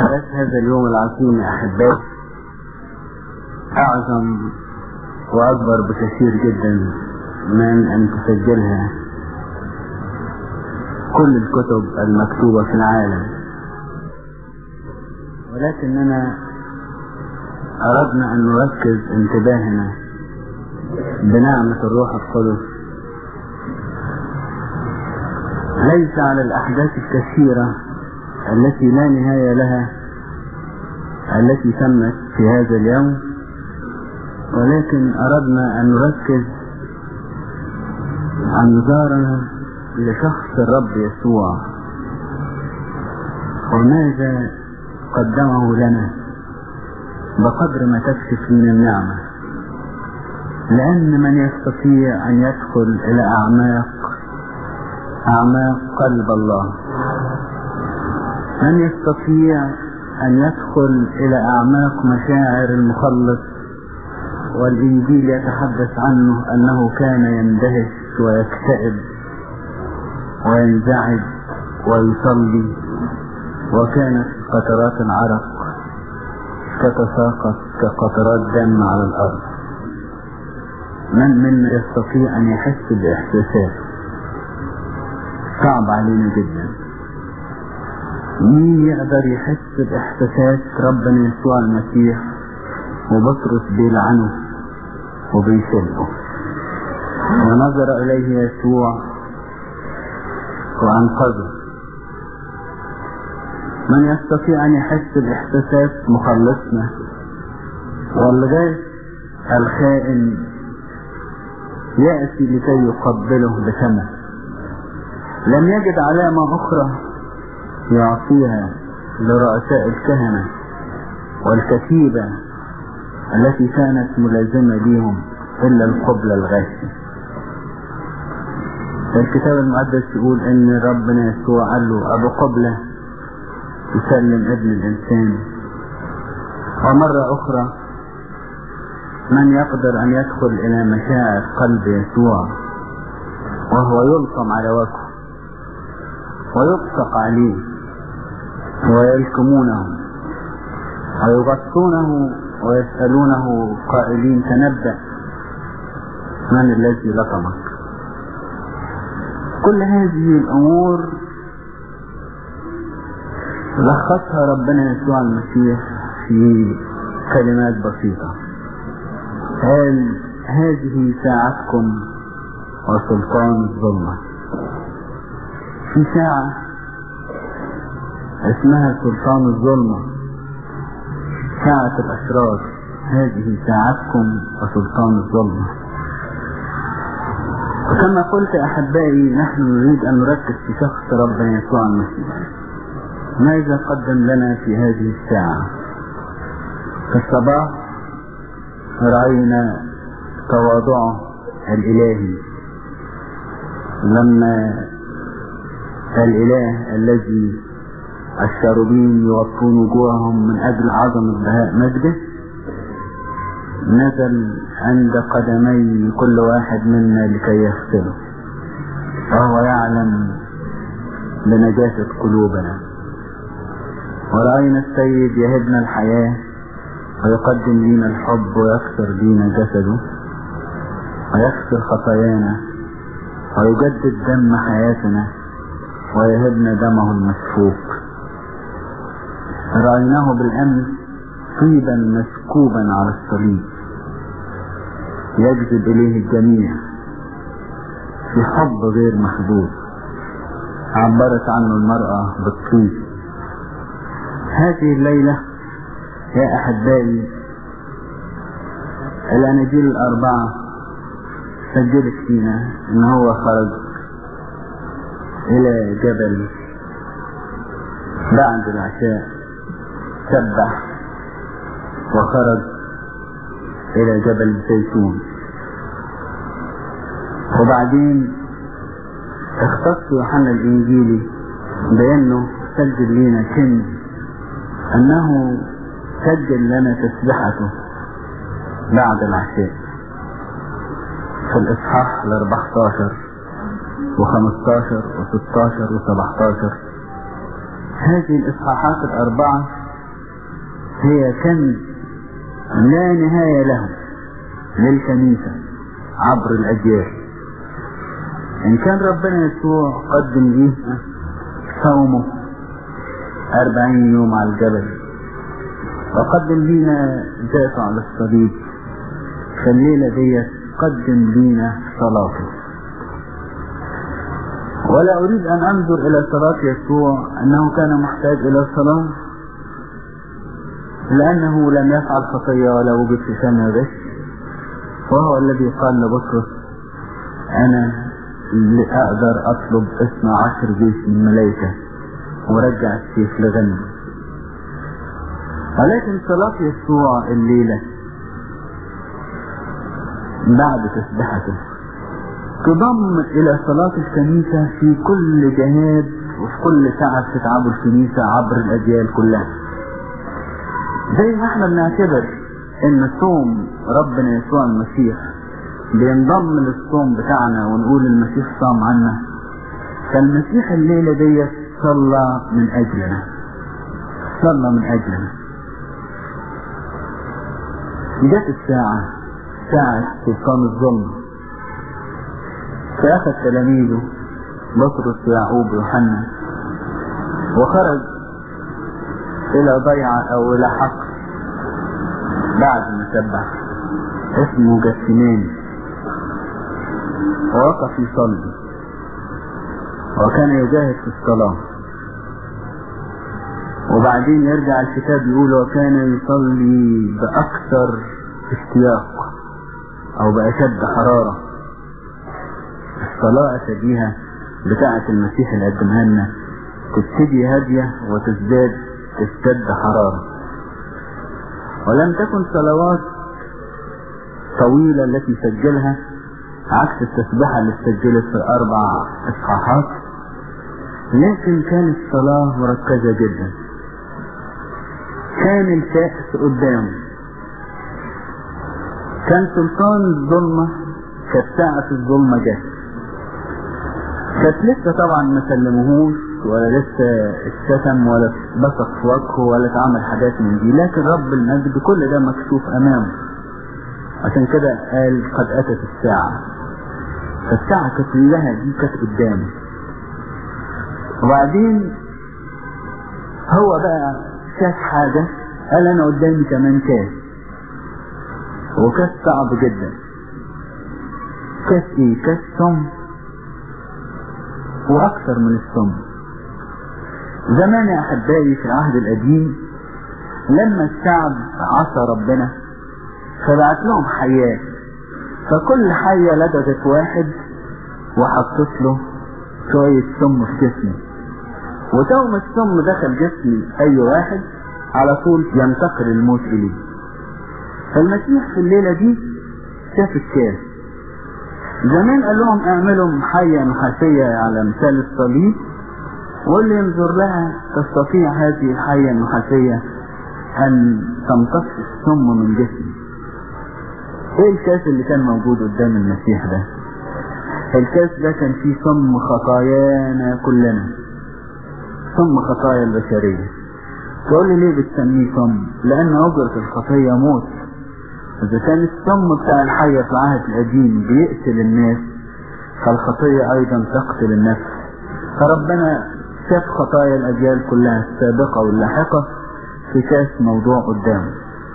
أحداث هذا اليوم العظيم يا أحبائي أعظم وأكبر بكثير جدا من أن تسجلها كل الكتب المكتوبة في العالم ولكننا أردنا أن نركز انتباهنا بنعمة الروح القدس ليس على الأحداث الكثيرة التي لا نهاية لها التي تمت في هذا اليوم ولكن أردنا أن نركز عن نظارنا لشخص الرب يسوع وماذا قدمه لنا بقدر ما تكشف من النعمة لأن من يستطيع أن يدخل إلى أعماق أعماق قلب الله من يستطيع أن يدخل إلى أعماق مشاعر المخلص والإنجيل يتحدث عنه أنه كان يندهش ويكتئب وينزعج ويصلي وكانت قطرات العرق تتساقط كقطرات دم على الأرض من منا يستطيع أن يحس بإحساسات صعب علينا جدا مين يقدر يحس بإحساسات ربنا يسوع المسيح وبطرس بيلعنه وبيسبه ونظر إليه يسوع وأنقذه من يستطيع أن يحس بإحساسات مخلصنا والغاز الخائن يأتي لكي يقبله بثمن لم يجد علامة أخرى يعطيها لرؤساء الكهنة والكتيبة التي كانت ملازمة لهم إلا القبلة الغاشية الكتاب المقدس يقول ان ربنا يسوع قال له ابو قبلة يسلم ابن الانسان ومرة اخرى من يقدر ان يدخل الى مشاعر قلب يسوع وهو يلقم على وجهه ويبصق عليه ويلكمونه ويغطونه ويسألونه قائلين تنبأ من الذي لطمك كل هذه الأمور لخصها ربنا يسوع المسيح في كلمات بسيطة قال هذه ساعتكم وسلطان الظلمة في ساعة اسمها سلطان الظلمة ساعة الأشرار هذه ساعتكم وسلطان الظلمة وكما قلت أحبائي نحن نريد أن نركز في شخص ربنا يسوع المسيح ماذا قدم لنا في هذه الساعة في الصباح رأينا تواضعه الإلهي لما الإله الذي الشاربين يغطون وجوههم من أجل عظمة بهاء مجده نزل عند قدمي كل واحد منا لكي يغسله وهو يعلم بنجاسة قلوبنا ورأينا السيد يهبنا الحياة ويقدم لنا الحب ويكسر لنا جسده ويكسر خطايانا ويجدد دم حياتنا ويهبنا دمه المسفوك رأيناه بالأمس طيبا مسكوبا على الصليب يجذب إليه الجميع في حب غير محدود عبرت عنه المرأة بالطيب هذه الليلة يا أحبائي الأناجيل الأربعة سجلت فينا إن هو خرج إلى جبل بعد العشاء سبح وخرج إلى جبل الزيتون وبعدين اختص يوحنا الإنجيلي بأنه سجل لنا كنز أنه سجل لنا تسبحته بعد العشاء في الإصحاح ال 14 و15 و16 و17 هذه الإصحاحات الأربعة هي كنز لا نهاية له للكنيسة عبر الأجيال إن كان ربنا يسوع قدم ليه صومه أربعين يوم على الجبل وقدم لينا ذاته على الصليب فالليلة دي قدم لينا صلاته ولا أريد أن أنظر إلى صلاة يسوع أنه كان محتاج إلى الصلاة لأنه لم يفعل خطية ولا وجد في فمه غش وهو الذي قال لبطرس أنا اللي أقدر أطلب اثنى عشر جيش من الملائكة ورجع السيف لغنم ولكن صلاة يسوع الليلة بعد تسبحته تضم إلى صلاة الكنيسة في كل جهاد وفي كل ساعة تتعب الكنيسة عبر الأجيال كلها زي ما احنا بنعتبر ان صوم ربنا يسوع المسيح بينضم للصوم بتاعنا ونقول المسيح صام عنا فالمسيح الليلة دي صلى من أجلنا صلى من أجلنا جت الساعة ساعة سلطان الظلم فأخذ تلاميذه بطرس ويعقوب ويوحنا وخرج إلى ضيعة أو إلى حقل بعد ما سبح اسمه جسمان ووقف يصلي وكان يجاهد في الصلاة وبعدين يرجع الكتاب يقول وكان يصلي بأكثر اشتياق أو بأشد حرارة الصلاة أشبيها بتاعة المسيح اللي قدمها لنا تبتدي هادية وتزداد تشتد حرارة ولم تكن صلوات طويلة التي سجلها عكس التسبيحة اللي سجلت في أربع إصحاحات لكن كانت صلاة مركزة جدا كان الكأس قدامه كان سلطان الظلمة كانت ساعة الظلمة جت كانت لسه طبعا ما سلموهوش ولا لسه اتشتم ولا بصق في وجهه ولا اتعمل حاجات من دي لكن رب المجد كل ده مكشوف امامه عشان كده قال قد اتت الساعة فالساعة كانت كلها دي كانت قدامه وبعدين هو بقى شاف حاجة قال انا قدامي كمان كاس وكاس صعب جدا كاس ايه كاس سم واكثر من السم زمان يا احبائي في العهد القديم لما الشعب عصى ربنا فبعت لهم حيات فكل حية لدغت واحد وحطت له شوية سم في جسمه وتوم السم دخل جسم اي واحد على طول ينتقل الموت اليه فالمسيح في الليلة دي شاف الكاس زمان قال لهم اعملوا حية نحاسية على مثال الصليب واللي ينظر لها تستطيع هذه الحية النحاسية أن تمتص السم من جسمه ايه الكاس اللي كان موجود قدام المسيح ده الكاس ده كان فيه سم خطايانا كلنا سم خطايا البشرية تقول لي ليه بتسميه سم لأن أجرة الخطية موت إذا كان السم بتاع الحية في العهد القديم بيقتل الناس فالخطية أيضا تقتل النفس فربنا شاف خطايا الأجيال كلها السابقة واللاحقة في كاس موضوع قدامه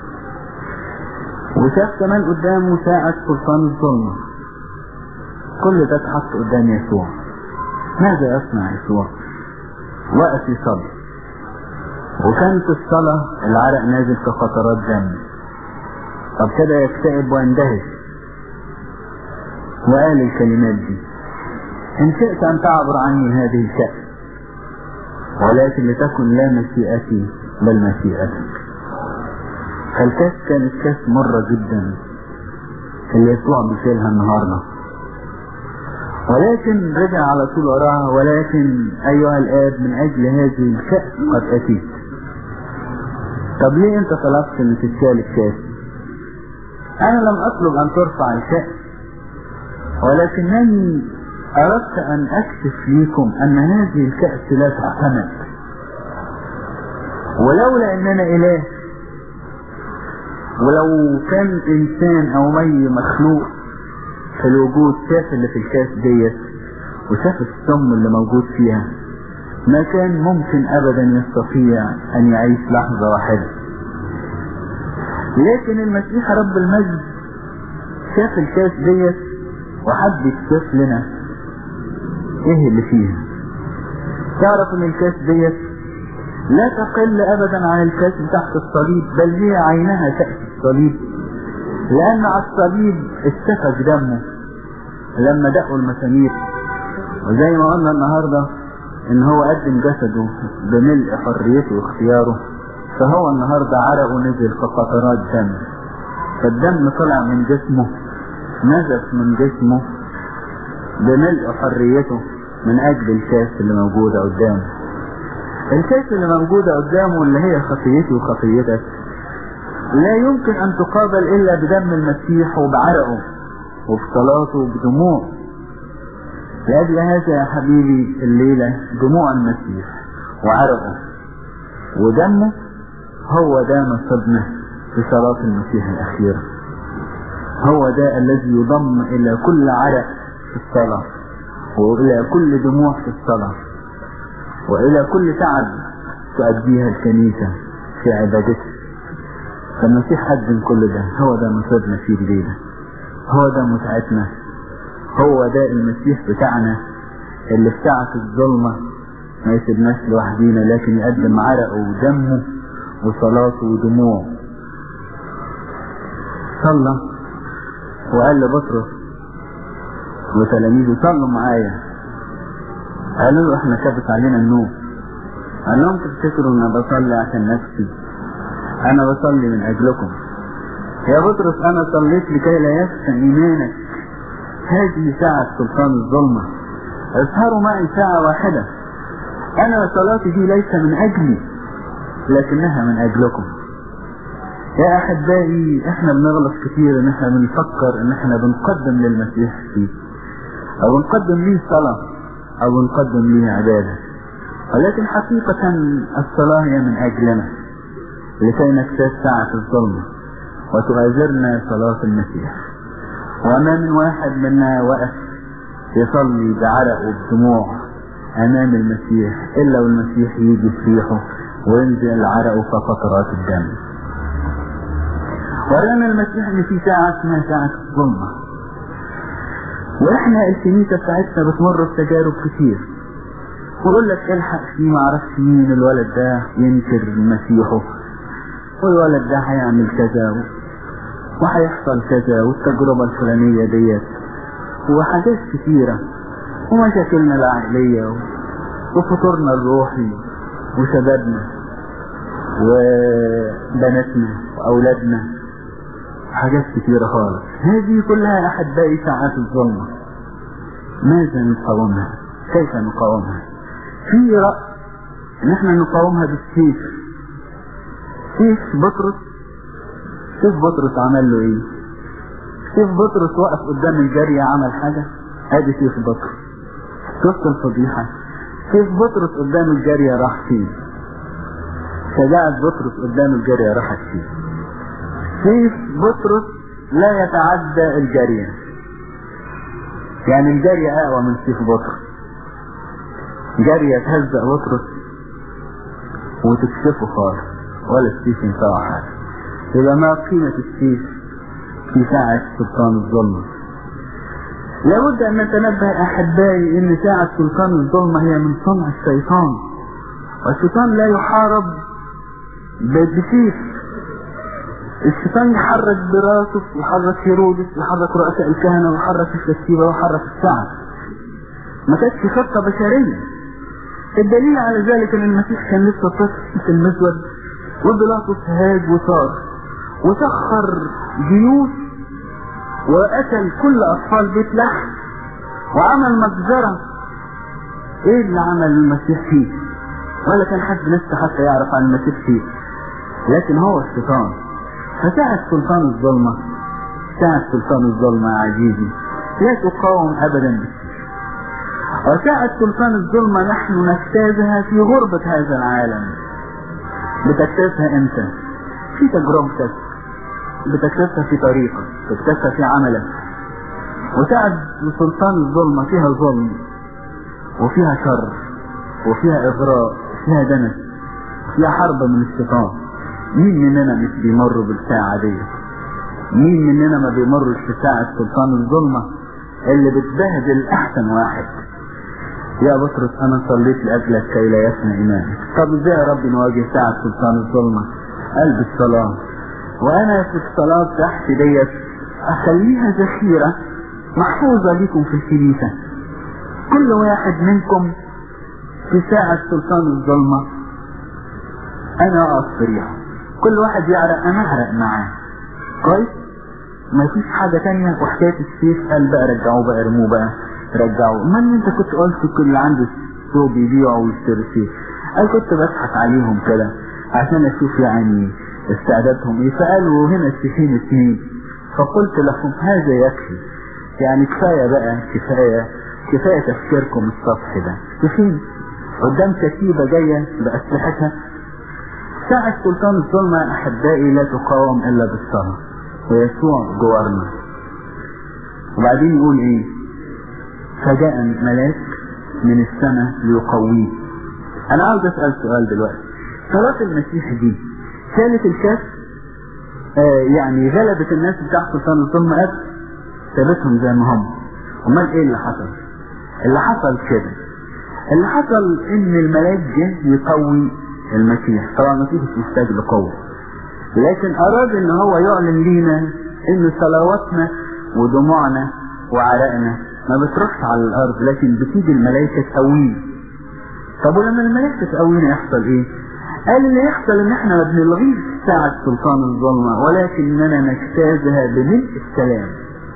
وشاف كمان قدامه ساعة سلطان الظلمة كل ده اتحط قدام يسوع ماذا يصنع يسوع وقف يصلي وكانت الصلاة العرق نازل كقطرات دم طب كده يكتئب ويندهش وقال الكلمات دي إن شئت أن تعبر عني هذه الكأس ولكن لتكن لا مشيئتي بل مشيئتك فالكاس كانت كاس مرة جدا اللي يسوع بيشيلها النهاردة ولكن رجع على طول وراها ولكن أيها الآب من أجل هذه الكأس قد أتيت طب ليه أنت طلبت أن تتشال الكاس أنا لم أطلب أن ترفع الكأس ولكنني أردت أن أكشف لكم أن هذه الكأس لا تعتمد ولولا أننا إله ولو كان انسان او اي مخلوق في الوجود شاف اللي في الكاس ديت وشاف السم اللي موجود فيها ما كان ممكن ابدا يستطيع ان يعيش لحظة واحدة لكن المسيح رب المجد شاف الكاس ديت وحب يكشف لنا ايه اللي فيها تعرف ان الكاس ديت لا تقل ابدا عن الكاس تحت الصليب بل هي عينها كأس الصليب لان على الصليب استفك دمه لما دقوا المسامير وزي ما قلنا النهاردة ان هو قدم جسده بملء حريته واختياره فهو النهاردة عرقه نزل في قطرات دم فالدم طلع من جسمه نزف من جسمه بملء حريته من اجل الكاس اللي موجودة قدامه الكاس اللي موجودة قدامه اللي هي خطيتي وخطيتك لا يمكن ان تقابل الا بدم المسيح وبعرقه وبصلاته وبدموعه لأجل هذا يا حبيبي الليلة دموع المسيح وعرقه ودمه هو ده نصبنا في صلاة المسيح الأخيرة هو ده الذي يضم إلى كل عرق في الصلاة وإلى كل دموع في الصلاة وإلى كل تعب تؤديها الكنيسة في عبادتها فالمسيح قدم كل ده هو ده نصيبنا فيه الليلة هو ده متعتنا هو ده المسيح بتاعنا اللي في ساعة الظلمة ما يسيبناش لوحدينا لكن يقدم عرقه ودمه وصلاته ودموعه صلى وقال لبطرس وتلاميذه صلوا معايا قالوا له احنا كبت علينا النوم قال لهم تفتكروا ان بصلي عشان نفسي انا بصلي من اجلكم يا بطرس انا صليت لكي لا يفتن ايمانك هذه ساعة سلطان الظلمة اسهروا معي ساعة واحدة انا صلاتي دي ليس من اجلي لكنها من اجلكم يا احبائي احنا بنغلط كتير ان احنا بنفكر ان احنا بنقدم للمسيح فيه او بنقدم ليه صلاة او بنقدم ليه عبادة ولكن حقيقة الصلاة هي من اجلنا لكي نكتاز ساعة الظلمة وتغادرنا صلاة المسيح وما من واحد منا وقف يصلي بعرق وبدموع امام المسيح الا والمسيح يجي في ريحه وينزل عرقه في قطرات الدم ورانا المسيح ان في ساعة اسمها ساعة الظلمة واحنا الكنيسة بتاعتنا بتمر بتجارب كتير ويقول لك الحق في معرفش مين الولد ده ينكر مسيحه والولد ده هيعمل كذا وهيحصل كذا والتجربة الفلانية ديت وحاجات كتيرة ومشاكلنا العقلية وفطورنا الروحي وشبابنا وبناتنا وأولادنا حاجات كتيرة خالص هذه كلها أحبائي ساعات الظلمة ماذا نقاومها كيف نقاومها في رأي ان احنا نقاومها بالسيف سيف بطرس شوف بطرس عمل له ايه شوف بطرس وقف قدام الجارية عمل حاجة ادي سيف بطرس شفت الفضيحة سيف بطرس قدام الجارية راح فين شجاعة بطرس قدام الجارية راحت فين سيف بطرس لا يتعدى الجارية يعني الجارية اقوى من سيف بطرس جارية تهزق بطرس وتكشفه خالص ولا السيف ينفعه حاجة يبقى ما قيمة السيف في ساعة سلطان الظلمة لابد أن نتنبه أحبائي أن ساعة سلطان الظلمة هي من صنع الشيطان والشيطان لا يحارب بسيف الشيطان يحرك براسه يحرك هيرودس يحرك رؤساء الكهنة ويحرك الكتيبة ويحرك الشعب ما كانتش خطة بشرية الدليل على ذلك ان المسيح كان لسه طفل في المسود وبيلاطس هاج وصار وسخر جيوش وقتل كل اطفال بيت لحم وعمل مجزرة ايه اللي عمل المسيح فيه ولا كان حد لسه حتى يعرف عن المسيح فيه لكن هو الشيطان فساعة سلطان الظلمة ساعة سلطان الظلمة يا عزيزي لا تقاوم ابدا بالسيف وساعة سلطان الظلمة نحن نجتازها في غربة هذا العالم بتجتازها امتى في تجربتك بتكتسها في طريقك بتكتسها في عملك وتعد سلطان الظلمة فيها ظلم وفيها شر وفيها إغراء وفيها دنس وفيها حرب من الشيطان مين مننا مش بيمر بالساعة دي مين مننا ما بيمرش في ساعة سلطان الظلمة اللي بتبهدل أحسن واحد يا بطرس أنا صليت لأجلك كي لا يفنى إيمانك طب إزاي يا رب نواجه ساعة سلطان الظلمة قلب الصلاة وأنا في الصلاة تحت ديت أخليها ذخيرة محفوظة لكم في الكنيسة كل واحد منكم في ساعة سلطان الظلمة أنا أقف فريحه كل واحد يعرق أنا أحرق معاه كويس ما فيش حاجة تانية وحكاية السيف قال بقى رجعوه بقى ارموه بقى رجعوه ما انت كنت قلت كل اللي عنده ثوب يبيعه ويشتري سيف قال كنت بضحك عليهم كده عشان اشوف يعني استعدادهم ايه فقالوا هنا السيفين اتنين فقلت لهم هذا يكفي يعني كفاية بقى كفاية كفاية تفكيركم السطحي ده سيفين قدام كتيبة جاية بأسلحتها ساعة سلطان الظلمة أحبائي لا تقاوم إلا بالصلاة ويسوع جوارنا وبعدين يقول إيه فجاء ملاك من السماء ليقويه أنا عاوز أسأل سؤال دلوقتي صلاة المسيح دي كانت الكاس آه يعني غلبت الناس بتاع سلطان الظلمة قد سابتهم زي ما هم أمال إيه اللي حصل؟ اللي حصل كده اللي حصل إن الملاك جه يقوي المسيح طبعا المسيح مش محتاج لقوة لكن اراد ان هو يعلن لينا ان صلواتنا ودموعنا وعرقنا ما بتروحش على الارض لكن بتيجي الملائكة تقوينا طب ولما الملائكة تقوينا يحصل ايه قال اللي يحصل ان احنا ما بنلغيش ساعة سلطان الظلمة ولكننا نجتازها بملء السلام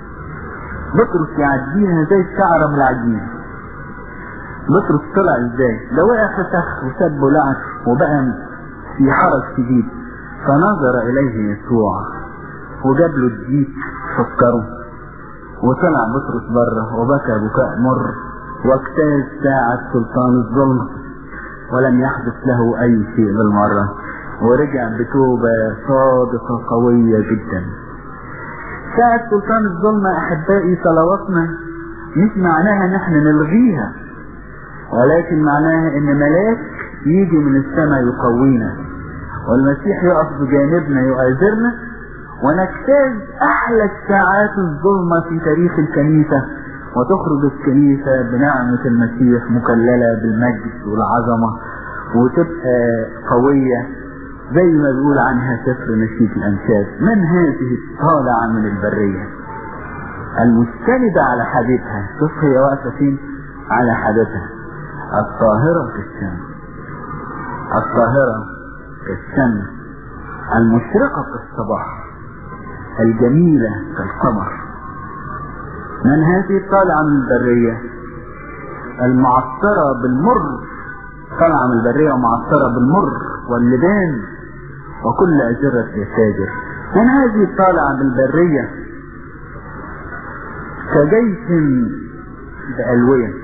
بطرس يعديها زي الشعرة من العجين بطرس طلع ازاي ده وقع فسخ وسب ولعن وبقى في حرج شديد فنظر اليه يسوع وجاب له الديك فكره وطلع بطرس بره وبكى بكاء مر واجتاز ساعة سلطان الظلم ولم يحدث له اي شيء بالمرة ورجع بتوبة صادقة قوية جدا ساعة سلطان الظلمة احبائي صلواتنا مش معناها ان احنا نلغيها ولكن معناها ان ملاك يجي من السماء يقوينا والمسيح يقف بجانبنا يؤازرنا ونجتاز احلى ساعات الظلمة في تاريخ الكنيسة وتخرج الكنيسة بنعمة المسيح مكللة بالمجد والعظمة وتبقى قوية زي ما بيقول عنها سفر نشيد الأنشاد من هذه الطالعة من البرية المستندة على حبيبها شوف هي واقفة فين على حبيبها الطاهرة كالشمس الطاهرة كالشمس المشرقة كالصباح الجميلة كالقمر من هذه الطالعة من البرية المعطرة بالمر طالعة من البرية ومعطرة بالمر واللبان وكل أجرة يتاجر من هذه الطالعة بالبرية كجيش بألوية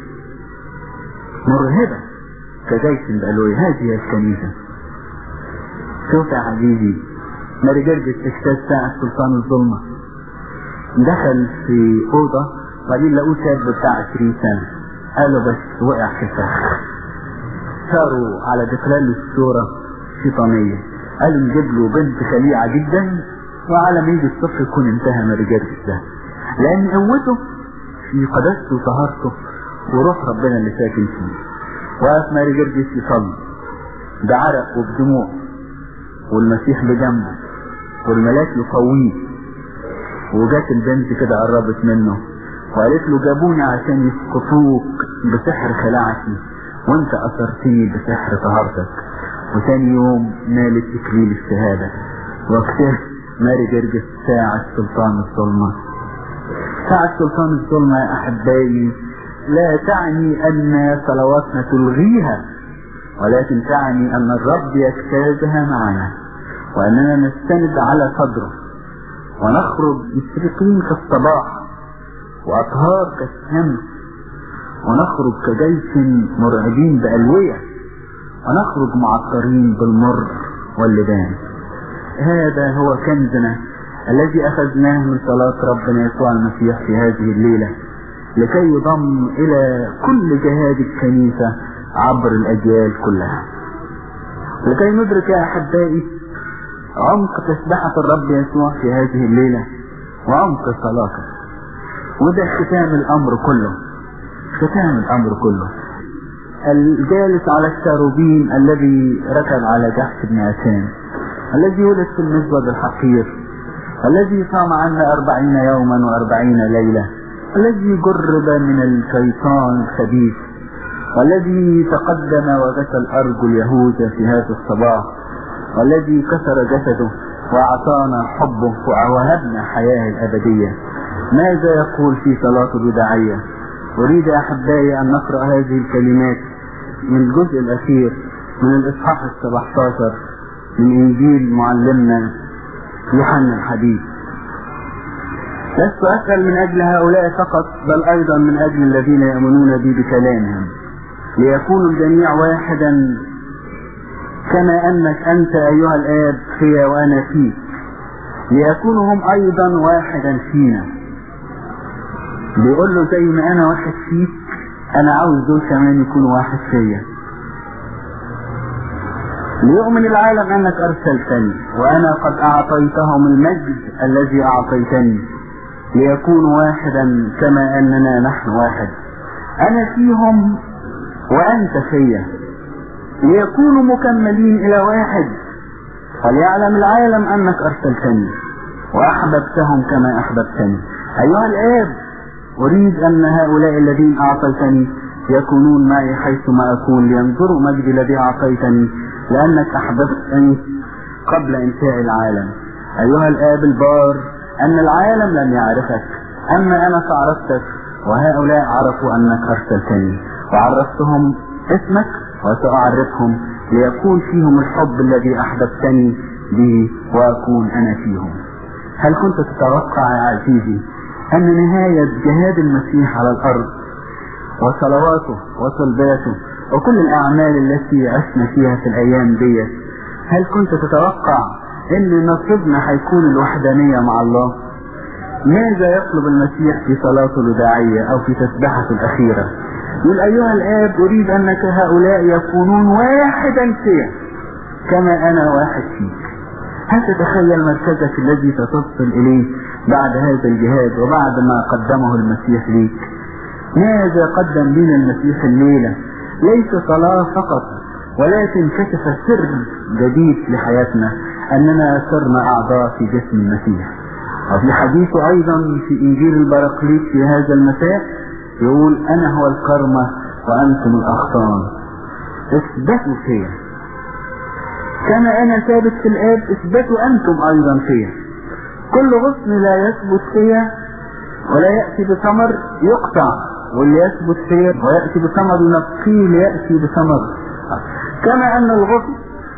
مرهبة كجيش بألوية هذه هي الكنيسة شوف يا حبيبي ماري جرجس اجتاز ساعة سلطان الظلمة دخل في أوضة وبعدين لقوه شاب بتاع 20 سنة قالوا بس وقع في فخ صاروا على ذكران الصورة شيطانية قالوا نجيب له بنت خليعة جدا وعلى ما يجي الصبح يكون انتهى ماري جرجس ده لأن قوته في قداسته وطهارته وروح ربنا اللي ساكن فيه وقف ماري جرجس يصلي بعرق وبدموع والمسيح بجنبه والملاك يقويه وجات البنت كده قربت منه وقالت له جابوني عشان يسقطوك بسحر خلاعتي وانت اثرتني بسحر طهارتك وتاني يوم نالت اكليل الشهادة وقتها ماري جرجس ساعة سلطان الظلمة ساعة سلطان الظلمة يا احبائي لا تعني ان صلواتنا تلغيها ولكن تعني ان الرب يجتازها معنا واننا نستند على صدره ونخرج مشرقين كالصباح واطهار كالشمس ونخرج كجيش مرعبين بألوية ونخرج معطرين بالمر واللبان هذا هو كنزنا الذي أخذناه من صلاة ربنا يسوع المسيح في هذه الليلة لكي يضم إلى كل جهاد الكنيسة عبر الأجيال كلها لكي ندرك يا أحبائي عمق تسبحة الرب يسوع في هذه الليلة وعمق صلاته وده ختام الأمر كله ختام الأمر كله الجالس على الشاروبين الذي ركب على جحش بن عسان الذي ولد في المزود الحقير الذي صام عنا أربعين يوما وأربعين ليلة الذي جرب من الشيطان الخبيث والذي تقدم وغسل أرجل اليهود في هذا الصباح والذي كسر جسده وأعطانا حبه ووهبنا حياة الأبدية ماذا يقول في صلاة الوداعية أريد يا أحبائي أن نقرأ هذه الكلمات من الجزء الأخير من الإصحاح السبعتاشر من إنجيل معلمنا يوحنا الحديث لست أسأل من أجل هؤلاء فقط بل أيضا من أجل الذين يؤمنون بي بكلامهم ليكون الجميع واحدا كما أنك أنت أيها الآب في وأنا فيك ليكونوا هم أيضا واحدا فينا بيقول له زي ما أنا واحد فيك أنا عاوز دول كمان يكونوا واحد فيا ليؤمن العالم أنك أرسلتني وأنا قد أعطيتهم المجد الذي أعطيتني ليكونوا واحدا كما أننا نحن واحد أنا فيهم وأنت فيا ليكونوا مكملين إلى واحد فليعلم العالم أنك أرسلتني وأحببتهم كما أحببتني أيها الآب أريد أن هؤلاء الذين أعطيتني يكونون معي حيثما أكون لينظروا مجدي الذي أعطيتني لأنك أحببتني قبل انتهاء العالم أيها الآب البار أن العالم لم يعرفك أما أنا فعرفتك وهؤلاء عرفوا أنك أرسلتني وعرفتهم اسمك وسأعرفهم ليكون فيهم الحب الذي أحببتني به وأكون أنا فيهم هل كنت تتوقع يا عزيزي أن نهاية جهاد المسيح على الأرض وصلواته وصلباته وكل الأعمال التي عشنا فيها في الأيام دي هل كنت تتوقع أن نصيبنا هيكون الوحدانية مع الله؟ ماذا يطلب المسيح في صلاته الوداعية أو في تسبحته الأخيرة؟ يقول أيها الآب أريد أنك هؤلاء يكونون واحدا فيا كما أنا واحد فيك هل تتخيل مركزك الذي ستصل إليه بعد هذا الجهاد وبعد ما قدمه المسيح ليك ماذا قدم لنا المسيح الليلة ليس صلاة فقط ولكن كشف سر جديد لحياتنا أننا صرنا أعضاء في جسم المسيح وفي حديثه أيضا في إنجيل البراقليط في هذا المساء يقول أنا هو الكرمة وأنتم الأغصان اثبتوا فيا كما أنا ثابت في الآب اثبتوا أنتم أيضا فيا كل غصن لا يثبت فيا ولا يأتي بثمر يقطع واللي يثبت فيا ويأتي بثمر ينقيه ليأتي بثمر كما أن الغصن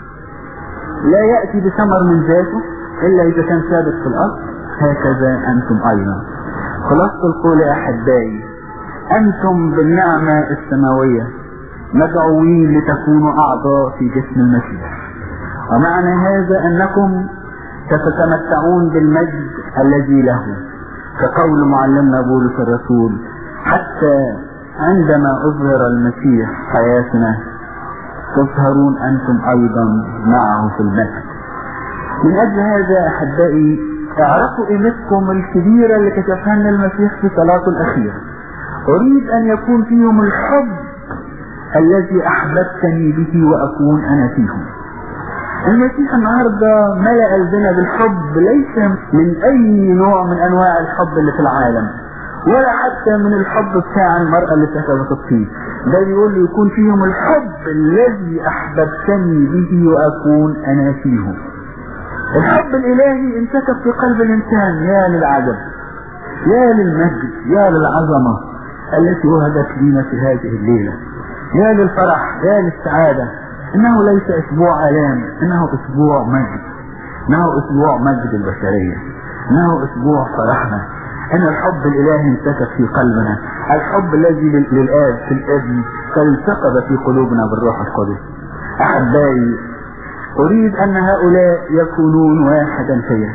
لا يأتي بثمر من ذاته إلا إذا كان ثابت في الأرض هكذا أنتم أيضا خلاصة القول يا أحبائي أنتم بالنعمة السماوية مدعوين لتكونوا أعضاء في جسم المسيح ومعنى هذا أنكم ستتمتعون بالمجد الذي له كقول معلمنا بولس الرسول حتى عندما أظهر المسيح حياتنا تظهرون أنتم أيضا معه في المجد من أجل هذا أحبائي اعرفوا قيمتكم الكبيرة اللي كشفها لنا المسيح في صلاته الأخيرة أريد أن يكون فيهم الحب الذي أحببتني به وأكون أنا فيهم المسيح النهاردة ملأ قلبنا بالحب ليس من أي نوع من أنواع الحب اللي في العالم ولا حتى من الحب بتاع المرأة اللي سكبت الطين ده بيقول لي يكون فيهم الحب الذي أحببتني به وأكون أنا فيهم الحب الإلهي انسكب في قلب الإنسان يا للعجب يا للمجد يا للعظمة التي وهبت لنا في هذه الليلة يا للفرح يا للسعادة إنه ليس أسبوع آلام إنه أسبوع مجد إنه أسبوع مجد البشرية إنه أسبوع فرحنا إن الحب الإلهي انسكب في قلبنا الحب الذي للآب في الابن فالتقب في قلوبنا بالروح القدس أحبائي أريد أن هؤلاء يكونون واحدا فيا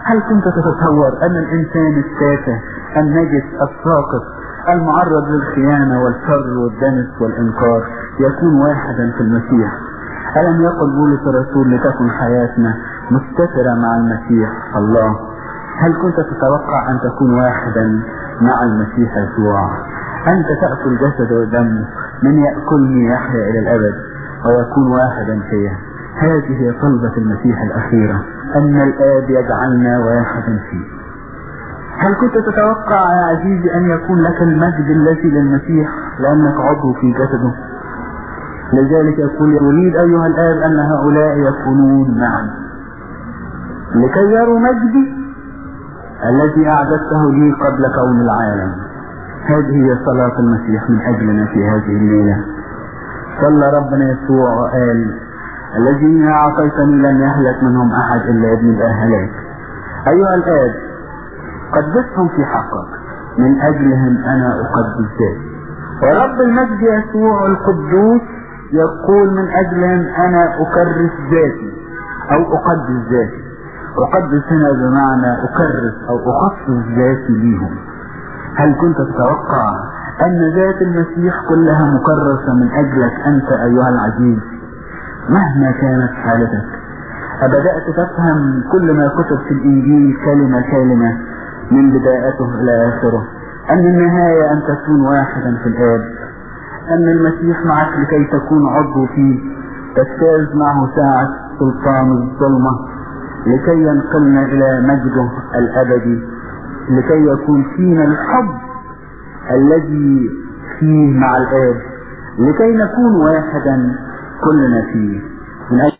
هل كنت تتصور أن الإنسان التافه النجس الساقط المعرض للخيانة والشر والدنس والإنكار يكون واحدا في المسيح ألم يقل بولس الرسول لتكن حياتنا مستترة مع المسيح الله هل كنت تتوقع أن تكون واحدا مع المسيح يسوع أنت تأكل جسده ودمه من يأكلني يحيا إلى الأبد ويكون واحدا فيه هذه هي طلبة المسيح الأخيرة أن الآب يجعلنا واحدا فيه هل كنت تتوقع يا عزيزي أن يكون لك المجد الذي للمسيح لأنك عضو في جسده لذلك يقول يريد أيها الآب أن هؤلاء يكونون معا لكي يروا مجدي الذي أعددته لي قبل كون العالم هذه هي صلاة المسيح من أجلنا في هذه الليلة صلى ربنا يسوع وقال الذين أعطيتني لم يهلك منهم أحد إلا ابن الهلاك أيها الآب قدسهم في حقك من أجلهم أنا أقدس ذاتي ورب المجد يسوع القدوس يقول من أجلهم أنا أكرس ذاتي أو أقدس ذاتي أقدس هنا بمعنى أكرس أو أخصص ذاتي ليهم هل كنت تتوقع أن ذات المسيح كلها مكرسة من أجلك أنت أيها العزيز مهما كانت حالتك أبدأت تفهم كل ما كتب في الإنجيل كلمة كلمة من بدايته إلى آخره أن النهاية أن تكون واحدا في الآب أن المسيح معك لكي تكون عضو فيه تجتاز معه ساعة سلطان الظلمة لكي ينقلنا إلى مجده الأبدي لكي يكون فينا الحب الذي فيه مع الآب لكي نكون واحدا كلنا فيه من أجل